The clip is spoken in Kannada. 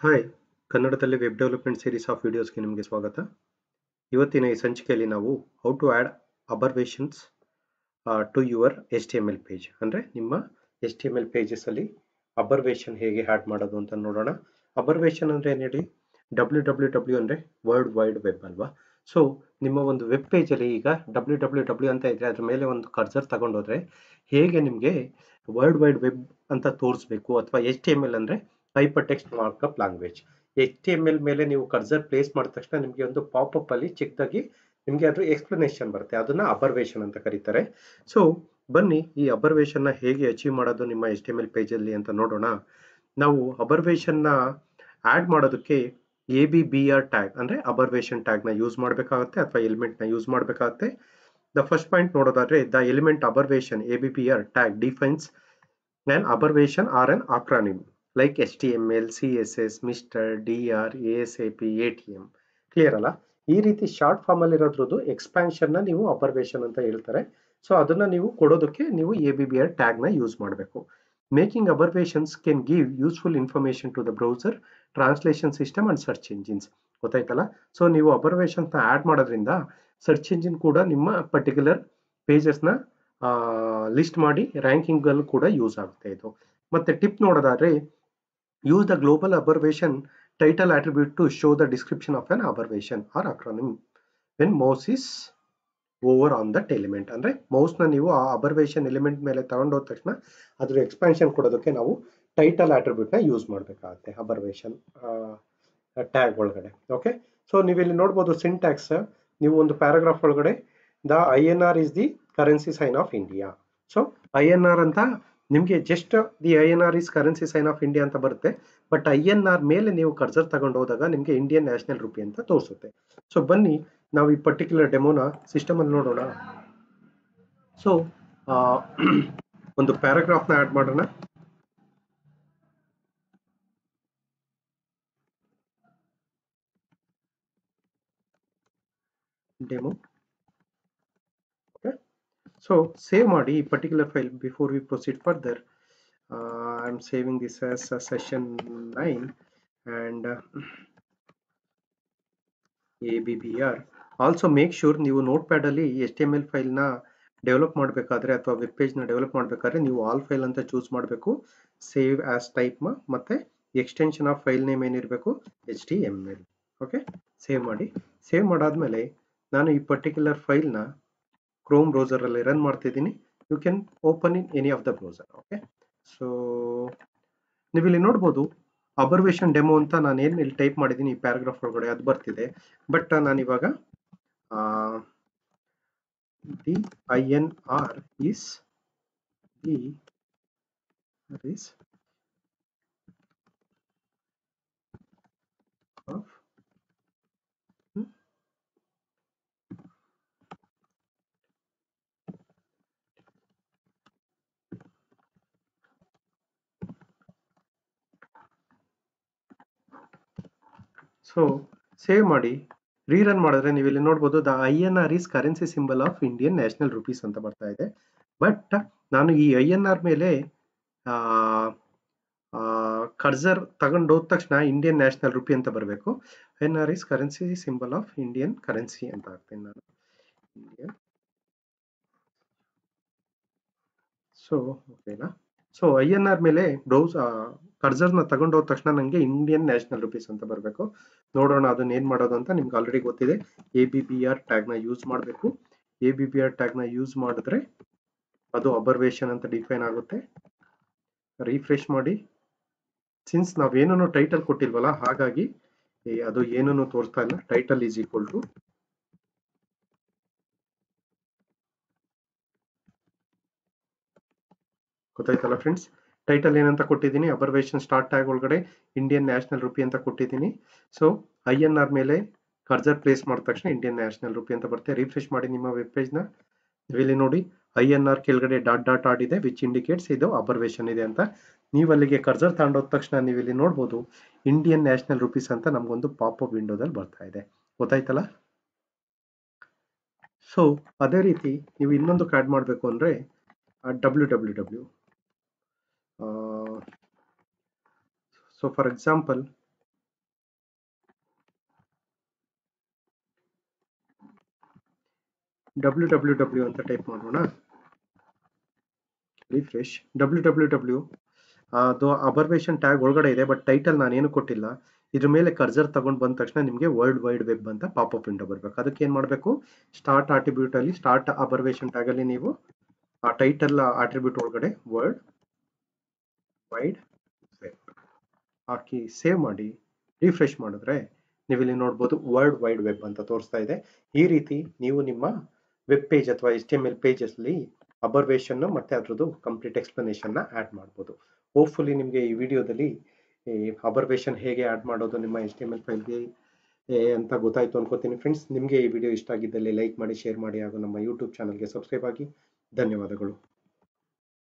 ಹಾಯ್ ಕನ್ನಡದಲ್ಲಿ ವೆಬ್ ಡೆವಲಪ್ಮೆಂಟ್ ಸೀರೀಸ್ ಆಫ್ ವಿಡಿಯೋಸ್ಗೆ ನಿಮಗೆ ಸ್ವಾಗತ ಇವತ್ತಿನ ಈ ಸಂಚಿಕೆಯಲ್ಲಿ ನಾವು how to add abbreviations to your S T M L page ಅಂದರೆ ನಿಮ್ಮ ಎಸ್ ಟಿ ಎಮ್ ಎಲ್ ಪೇಜಸಲ್ಲಿ ಅಬರ್ವೇಷನ್ ಹೇಗೆ ಆ್ಯಡ್ ಮಾಡೋದು ಅಂತ ನೋಡೋಣ ಅಬರ್ವೇಷನ್ ಅಂದರೆ ಏನು ಹೇಳಿ ಡಬ್ಲ್ಯೂ ಡಬ್ಲ್ಯೂ ಡಬ್ಲ್ಯೂ ಅಂದರೆ ವರ್ಲ್ಡ್ ವೈಡ್ ವೆಬ್ ಅಲ್ವಾ ಸೊ ನಿಮ್ಮ ಒಂದು ವೆಬ್ ಪೇಜಲ್ಲಿ ಈಗ ಡಬ್ಲ್ಯೂ ಡಬ್ಲ್ಯೂ ಡಬ್ಲ್ಯೂ ಅಂತ ಇದ್ದರೆ ಅದ್ರ ಮೇಲೆ ಒಂದು ಕರ್ಸರ್ ತಗೊಂಡೋದ್ರೆ ಹೇಗೆ ನಿಮಗೆ ವರ್ಲ್ಡ್ ವೈಡ್ ವೆಬ್ ಅಂತ ತೋರಿಸ್ಬೇಕು ಅಥವಾ ಎಸ್ ಟಿ ಎಮ್ ಎಲ್ ಅಂದರೆ hyper text markup language H T M L ಮೇಲೆ ನೀವು ಕರ್ಸರ್ ಪ್ಲೇಸ್ ಮಾಡಿದ ತಕ್ಷಣ ನಿಮಗೆ ಒಂದು ಪಾಪಪ್ ಅಲ್ಲಿ ಚಿಕ್ಕದಾಗಿ ನಿಮಗೆ ಅದ್ರ ಎಕ್ಸ್ಪ್ಲನೇಷನ್ ಬರುತ್ತೆ ಅದನ್ನ ಅಬರ್ವೇಷನ್ ಅಂತ ಕರೀತಾರೆ ಸೊ ಬನ್ನಿ ಈ ಅಬರ್ವೇಷನ್ನ ಹೇಗೆ ಅಚೀವ್ ಮಾಡೋದು ನಿಮ್ಮ ಎಚ್ ಟಿ ಎಮ್ ಎಲ್ ಪೇಜಲ್ಲಿ ಅಂತ ನೋಡೋಣ ನಾವು ಅಬರ್ವೇಷನ್ನ ಆ್ಯಡ್ ಮಾಡೋದಕ್ಕೆ A B B R tag ಅಂದರೆ ಅಬರ್ವೇಷನ್ ಟ್ಯಾಗ್ನ ಯೂಸ್ ಮಾಡಬೇಕಾಗುತ್ತೆ ಅಥವಾ ಎಲಿಮೆಂಟ್ನ ಯೂಸ್ ಮಾಡಬೇಕಾಗುತ್ತೆ ದ ಫಸ್ಟ್ ಪಾಯಿಂಟ್ ನೋಡೋದಾದ್ರೆ the element abbreviation A B B R tag defines an abbreviation or an acronym like H T M L C S S mister D R A S A P A T M clear ಅಲ್ಲ ಈ ರೀತಿ ಶಾರ್ಟ್ ಫಾರ್ಮ್ ಅಲ್ಲಿ ಇರೋದ್ರದ್ದು ಎಕ್ಸ್ಪ್ಯಾನ್ಷನ್ ನ ನೀವು ಅಬರ್ವೇಷನ್ ಅಂತ ಹೇಳ್ತಾರೆ ಸೊ ಅದನ್ನ ನೀವು ಕೊಡೋದಕ್ಕೆ ನೀವು A B B R tag ನ ಯೂಸ್ ಮಾಡಬೇಕು making abbreviations can give useful information to the browser translation system and search engines ಗೊತ್ತಾಯ್ತಲ್ಲ ಸೊ ನೀವು ಅಬರ್ವೇಷನ್ ನ ಆಡ್ ಮಾಡೋದ್ರಿಂದ ಸರ್ಚ್ ಇಂಜಿನ್ ಕೂಡ ನಿಮ್ಮ ಪರ್ಟಿಕ್ಯುಲರ್ ಪೇಜಸ್ನ ಲಿಸ್ಟ್ ಮಾಡಿ ರ್ಯಾಂಕಿಂಗ್ ಅಲ್ಲೂ ಕೂಡ ಯೂಸ್ ಆಗುತ್ತೆ ಇದು ಮತ್ತೆ ಟಿಪ್ ನೋಡೋದಾದ್ರೆ use the global abbreviation title attribute to show the description of an abbreviation or acronym when mouse is over on that element ಅಂದರೆ ಮೌಸ್ನ ನೀವು ಆ ಅಬರ್ವೇಷನ್ ಎಲಿಮೆಂಟ್ ಮೇಲೆ ತಗೊಂಡೋದ ತಕ್ಷಣ ಅದ್ರ ಎಕ್ಸ್ಪಾನ್ಷನ್ ಕೊಡೋದಕ್ಕೆ ನಾವು ಟೈಟಲ್ ನ ಯೂಸ್ ಮಾಡಬೇಕಾಗುತ್ತೆ ಅಬರ್ವೇಷನ್ ಟ್ಯಾಗ್ ಒಳಗಡೆ ಓಕೆ ಸೊ ನೀವಿಲ್ಲಿ ನೋಡ್ಬೋದು ಸಿಂಟ್ಯಾಕ್ಸ್ ನೀವು ಒಂದು ಪ್ಯಾರಾಗ್ರಾಫ್ ಒಳಗಡೆ the I N R is the currency sign of India so I N R ಅಂತ ನಿಮಗೆ just the I N R is currency sign of India ಅಂತ ಬರುತ್ತೆ ಬಟ್ ಐ ಎನ್ ಆರ್ ಮೇಲೆ ನೀವು ಕರ್ಸರ್ ತಗೊಂಡು ಹೋದಾಗ ನಿಮಗೆ ಇಂಡಿಯನ್ ನ್ಯಾಷನಲ್ ರುಪಿ ಅಂತ ತೋರಿಸುತ್ತೆ ಸೊ ಬನ್ನಿ ನಾವು ಈ ಪರ್ಟಿಕ್ಯುಲರ್ ಡೆಮೋನ ಸಿಸ್ಟಮ್ ಅಲ್ಲಿ ನೋಡೋಣ ಸೊ ಒಂದು ಪ್ಯಾರಾಗ್ರಾಫ್ನ ಆ್ಯಡ್ ಮಾಡೋಣ ಡೆಮೋ ಓಕೆ ಸೊ ಸೇವ್ ಮಾಡಿ ಈ particular file before we proceed further I am saving this as session nine and A B B R also make sure ನೀವು ನೋಟ್ ಪ್ಯಾಡಲ್ಲಿ ಎಸ್ ಟಿ ಎಮ್ ಎಲ್ ಫೈಲ್ನ ಡೆವಲಪ್ ಮಾಡಬೇಕಾದ್ರೆ ಅಥವಾ ವೆಬ್ ಪೇಜ್ನ ಡೆವಲಪ್ ಮಾಡಬೇಕಾದ್ರೆ ನೀವು ಆಲ್ ಫೈಲ್ ಅಂತ ಚೂಸ್ ಮಾಡಬೇಕು ಸೇವ್ ಆಸ್ ಟೈಪ್ ಮತ್ತು ಎಕ್ಸ್ಟೆನ್ಷನ್ ಆಫ್ ಫೈಲ್ ನೇಮ್ ಏನಿರಬೇಕು H T M L okay save ಮಾಡಿ ಸೇವ್ ಮಾಡಾದ್ಮೇಲೆ ನಾನು ಈ ಪರ್ಟಿಕ್ಯುಲರ್ ಫೈಲ್ನ ಕ್ರೋಮ್ ಬ್ರೌಸರಲ್ಲಿ ರನ್ ಮಾಡ್ತಿದ್ದೀನಿ you can open in any of the browser okay so ನೀವು ಇಲ್ಲಿ ನೋಡ್ಬೋದು ಅಬರ್ವೇಷನ್ ಡೆಮೋ ಅಂತ ನಾನು ಏನು ಇಲ್ಲಿ ಟೈಪ್ ಮಾಡಿದ್ದೀನಿ ಈ ಪ್ಯಾರಾಗ್ರಾಫ್ ಒಳಗಡೆ ಅದು ಬರ್ತಿದೆ ಬಟ್ ನಾನು ಇವಾಗ the I N R is the is of so save ಮಾಡಿ ರೀರನ್ ಮಾಡಿದ್ರೆ ನೀವು ಇಲ್ಲಿ ನೋಡ್ಬೋದು the I N R is currency symbol of Indian national rupees ಅಂತ ಬರ್ತಾ ಇದೆ ಬಟ್ ನಾನು ಈ ಐ ಎನ್ ಆರ್ ಮೇಲೆ ಕರ್ಸರ್ ತಗೊಂಡು ಹೋದ ತಕ್ಷಣ ಇಂಡಿಯನ್ ನ್ಯಾಷನಲ್ ರುಪಿ ಅಂತ ಬರಬೇಕು N R is currency symbol of Indian currency ಅಂತ ಹಾಕ್ತೀನಿ ನಾನು ಇಂಡಿಯನ್ ಸೊ ಓಕೆನಾ ಸೊ ಐ ಎನ್ ಆರ್ ಮೇಲೆ ಬ್ರೌಸ್ ಕರ್ಸರ್ನ ತಗೊಂಡು ಹೋದ ತಕ್ಷಣ ನನಗೆ ಇಂಡಿಯನ್ ನ್ಯಾಷನಲ್ ರುಪೀಸ್ ಅಂತ ಬರಬೇಕು ನೋಡೋಣ ಅದನ್ನ ಏನು ಮಾಡೋದು ಅಂತ ನಿಮ್ಗೆ ಆಲ್ರೆಡಿ ಗೊತ್ತಿದೆ ಎ ಬಿ ಬಿ ಆರ್ ಟ್ಯಾಗ್ನ ಯೂಸ್ ಮಾಡಬೇಕು ಎ ಬಿ ಬಿ ಆರ್ ಟ್ಯಾಗ್ನ ಯೂಸ್ ಮಾಡಿದ್ರೆ ಅದು ಅಬರ್ವೇಷನ್ ಅಂತ ಡಿಫೈನ್ ಆಗುತ್ತೆ ರಿಫ್ರೆಶ್ ಮಾಡಿ ಸಿನ್ಸ್ ನಾವೇನೂ ಟೈಟಲ್ ಕೊಟ್ಟಿಲ್ವಲ್ಲ ಹಾಗಾಗಿ ಅದು ಏನೂ ತೋರಿಸ್ತಾ ಇಲ್ಲ ಟೈಟಲ್ ಈಸ್ ಈಕ್ವಲ್ ಟು ಗೊತ್ತಾಯ್ತಲ್ಲ ಫ್ರೆಂಡ್ಸ್ ಟೈಟಲ್ ಏನಂತ ಕೊಟ್ಟಿದ್ದೀನಿ ಅಬರ್ವೇಷನ್ ಸ್ಟಾರ್ಟ್ ಟ್ಯಾಗ್ ಒಳಗಡೆ ಇಂಡಿಯನ್ ನ್ಯಾಷನಲ್ ರುಪಿ ಅಂತ ಕೊಟ್ಟಿದ್ದೀನಿ ಸೊ ಐ ಎನ್ ಆರ್ ಮೇಲೆ ಕರ್ಜರ್ ಪ್ಲೇಸ್ ಮಾಡಿದ ತಕ್ಷಣ ಇಂಡಿಯನ್ ನ್ಯಾಷನಲ್ ರುಪಿ ಅಂತ ಬರುತ್ತೆ ರಿಫ್ರೆಶ್ ಮಾಡಿ ನಿಮ್ಮ ವೆಬ್ ಪೇಜ್ನ ಇಲ್ಲಿ ನೋಡಿ ಐ ಎನ್ ಆರ್ ಕೆಳಗಡೆ ಡಾಟ್ ಡಾಟ್ ಆಡಿದೆ ವಿಚ್ ಇಂಡಿಕೇಟ್ಸ್ ಇದು ಅಬರ್ವೇಷನ್ ಇದೆ ಅಂತ ನೀವು ಅಲ್ಲಿಗೆ ಕರ್ಜರ್ ತಗೊಂಡೋದ ತಕ್ಷಣ ನೀವು ಇಲ್ಲಿ ನೋಡ್ಬೋದು ಇಂಡಿಯನ್ ನ್ಯಾಷನಲ್ ರುಪೀಸ್ ಅಂತ ನಮಗೊಂದು ಪಾಪ್ ಅಪ್ ವಿಂಡೋದಲ್ಲಿ ಬರ್ತಾ ಇದೆ ಗೊತ್ತಾಯ್ತಲ್ಲ ಸೊ ಅದೇ ರೀತಿ ನೀವು ಇನ್ನೊಂದಕ್ಕೆ ಆ್ಯಡ್ ಮಾಡಬೇಕು ಅಂದರೆ W W W so for example W W W ಅಂತ ಟೈಪ್ ಮಾಡೋಣ ರಿಫ್ರೆಶ್ ಡಬ್ಲ್ಯೂ ಡಬ್ಲ್ಯೂ ಡಬ್ಲ್ಯೂ ಅದು ಅಬರ್ವೇಷನ್ ಟ್ಯಾಗ್ ಒಳಗಡೆ ಇದೆ ಬಟ್ ಟೈಟಲ್ ನಾನೇನು ಕೊಟ್ಟಿಲ್ಲ ಇದ್ರ ಮೇಲೆ ಕರ್ಸರ್ ತಗೊಂಡು ಬಂದ ತಕ್ಷಣ ನಿಮಗೆ ವರ್ಲ್ಡ್ ವೈಡ್ ವೆಬ್ ಅಂತ ಪಾಪಪ್ ವಿಂಡೋ ಬರಬೇಕು ಅದಕ್ಕೆ ಏನು ಮಾಡಬೇಕು ಸ್ಟಾರ್ಟ್ ಆಟ್ರಿಬ್ಯೂಟ್ ಅಲ್ಲಿ ಸ್ಟಾರ್ಟ್ ಅಬರ್ವೇಷನ್ ಟ್ಯಾಗ್ ಅಲ್ಲಿ ನೀವು ಆ ಟೈಟಲ್ ಆಟ್ರಿಬ್ಯೂಟ್ ಒಳಗಡೆ ವರ್ಲ್ಡ್ ವೈಡ್ ವೆಬ್ ಹಾಕಿ ಸೇವ್ ಮಾಡಿ ರಿಫ್ರೆಶ್ ಮಾಡಿದ್ರೆ ನೀವು ಇಲ್ಲಿ ನೋಡ್ಬೋದು ವರ್ಲ್ಡ್ ವೈಡ್ ವೆಬ್ ಅಂತ ತೋರಿಸ್ತಾ ಇದೆ ಈ ರೀತಿ ನೀವು ನಿಮ್ಮ ವೆಬ್ ಪೇಜ್ ಅಥವಾ ಎಸ್ ಟಿ ಎಮ್ ಎಲ್ ಪೇಜಸ್ಲಿ ಅಬರ್ವೇಷನ್ ಮತ್ತೆ ಅದ್ರದ್ದು ಕಂಪ್ಲೀಟ್ ಎಕ್ಸ್ಪ್ಲನೇಷನ್ನ ಆ್ಯಡ್ ಮಾಡ್ಬೋದು ಹೋಪ್ಫುಲಿ ನಿಮಗೆ ಈ ವಿಡಿಯೋದಲ್ಲಿ ಈ ಅಬರ್ವೇಷನ್ ಹೇಗೆ ಆ್ಯಡ್ ಮಾಡೋದು ನಿಮ್ಮ ಎಸ್ ಟಿ ಎಮ್ ಎಲ್ ಫೈಲ್ಗೆ ಅಂತ ಗೊತ್ತಾಯ್ತು ಅನ್ಕೋತೀನಿ ಫ್ರೆಂಡ್ಸ್ ನಿಮಗೆ ಈ ವಿಡಿಯೋ ಇಷ್ಟ ಆಗಿದ್ದಲ್ಲಿ ಲೈಕ್ ಮಾಡಿ ಶೇರ್ ಮಾಡಿ ಹಾಗೂ ನಮ್ಮ ಯೂಟ್ಯೂಬ್ ಚಾನಲ್ಗೆ ಸಬ್ಸ್ಕ್ರೈಬ್ ಆಗಿ ಧನ್ಯವಾದಗಳು